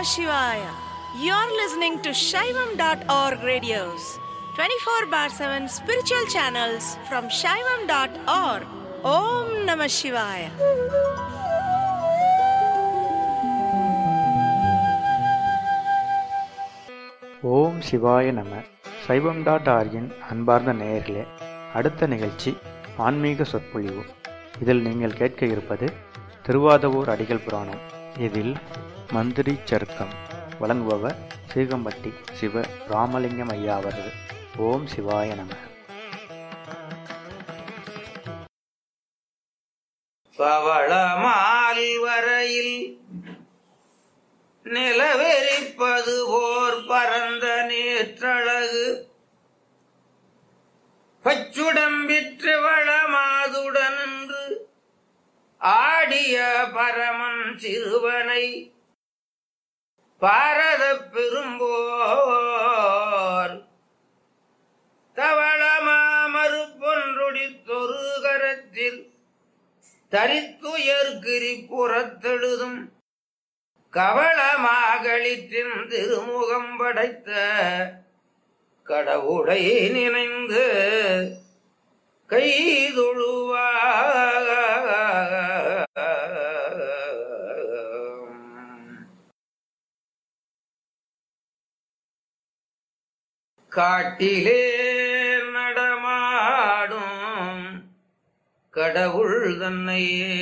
Shivaya. You're listening to Shaivam.org radios, 24 bar 7 spiritual channels from Shaivam.org. Om Namah Shivaya. ஓம் சிவாய நம சைவம் dot ஆர்கின் அன்பார்ந்த நேயர்களே அடுத்த நிகழ்ச்சி ஆன்மீக சொற்பொழிவு இதில் நீங்கள் கேட்க இருப்பது திருவாதவூர் அடிகள் புராணம் இதில் மந்திரி சருக்கம் வழங்குபவர் சீகம்பட்டி சிவ ராமலிங்கம் ஐயா அவர்கள் ஓம் சிவாய நம பவளமால் வரையில் நிலவெறிப்பது போர் பரந்த நேற்றழகு பச்சுடம்பிற்று வளமாதுடன் என்று ஆடிய பரமன் சிறுவனை பாரத பெரும்போர் தவளமா மறுப்பொன்றொடித்தொரு கரத்தில் தரித்துயர்கிரி புறத்தெழுதும் கவளமாகளிற்றின் திருமுகம் படைத்த கடவுளை நினைந்து கைதொழுவா காட்டிலே நடமாடும் கடவுள் தன்னையே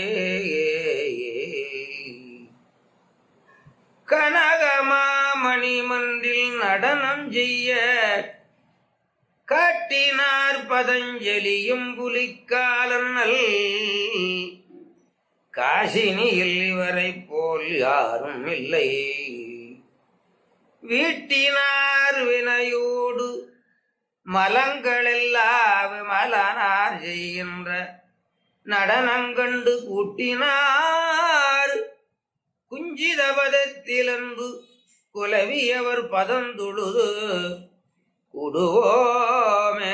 கனகமாமணி மன்றில் நடனம் செய்ய காட்டினார் பதஞ்சலியும் புலிக்காலன்னல் காசினியில் இவரை போல் யாரும் இல்லை வீட்டினார் வினையோடு மலங்களெல்லாம் மலனார் செய்கின்ற நடனங்கண்டு கூட்டினார் குஞ்சிதபதத்திலன்பு குலவியவர் பதந்தொழுது குடுவோமே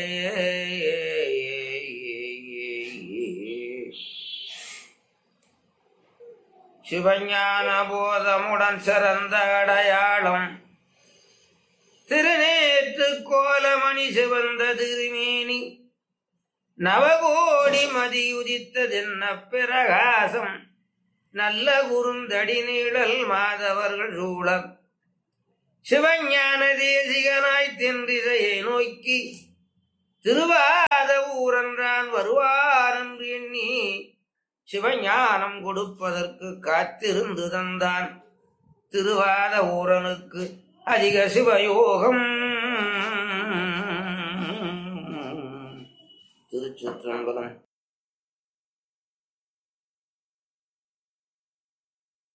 சிவஞான போதமுடன் சிறந்த அடையாளம் திருநேற்று கோலமணி சிவந்த திருமேனி நவகோடி மதியுதித்ததென்ன பிரகாசம் நல்ல குறுந்தடி நீழல் மாதவர்கள் சூழம் சிவஞான தேசிகனாய் தென்றிசையை நோக்கி திருவாத ஊரன்றான் வருவார் என்று எண்ணி சிவஞானம் கொடுப்பதற்கு காத்திருந்து தந்தான் திருவாத ஊரனுக்கு அதிக சிவயோகம் திருச்சிற்றம்பலம்